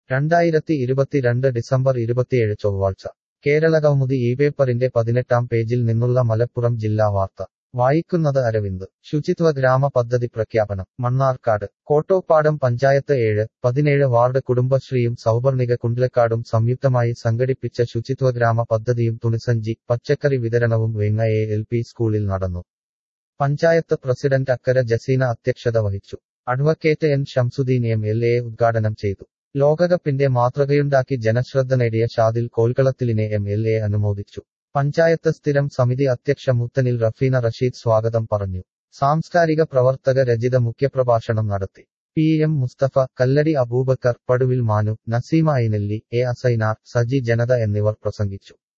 രണ്ടായിരത്തി ഇരുപത്തിരണ്ട് ഡിസംബർ ഇരുപത്തിയേഴ് ചൊവ്വാഴ്ച കേരള കൗമുദി ഈ പേപ്പറിന്റെ പതിനെട്ടാം പേജിൽ നിന്നുള്ള മലപ്പുറം ജില്ലാ വാർത്ത വായിക്കുന്നത് അരവിന്ദ് ശുചിത്വ ഗ്രാമ പദ്ധതി പ്രഖ്യാപനം മണ്ണാർക്കാട് കോട്ടോപ്പാടം പഞ്ചായത്ത് ഏഴ് പതിനേഴ് വാർഡ് കുടുംബശ്രീയും സൗപർണിക കുണ്ട്ലക്കാടും സംയുക്തമായി സംഘടിപ്പിച്ച ശുചിത്വ ഗ്രാമ പദ്ധതിയും തുണിസഞ്ചി പച്ചക്കറി വിതരണവും വെങ്ങ എ എൽ പി സ്കൂളിൽ നടന്നു പഞ്ചായത്ത് പ്രസിഡന്റ് അക്കര ജസീന അധ്യക്ഷത വഹിച്ചു advocate N Shamsuddin M L A ഉദ്ഘാടനം ചെയ്തു ലോകകപ്പിന്റെ മാതൃകയുണ്ടാക്കി ജനശ്രദ്ധ നേടിയ ഷാദിൽ കോൽക്കളത്തിലിനെ എം എൽ എ അനുമോദിച്ചു പഞ്ചായത്ത് സ്ഥിരം സമിതി അധ്യക്ഷ മുത്തനിൽ റഫീന റഷീദ് സ്വാഗതം പറഞ്ഞു സാംസ്കാരിക പ്രവർത്തക രചിത മുഖ്യപ്രഭാഷണം നടത്തി P M Musthafa Kalladi Aboobacker Paduvil Manu Naseema Ainelli A Asainar Saji Janatha എന്നിവർ പ്രസംഗിച്ചു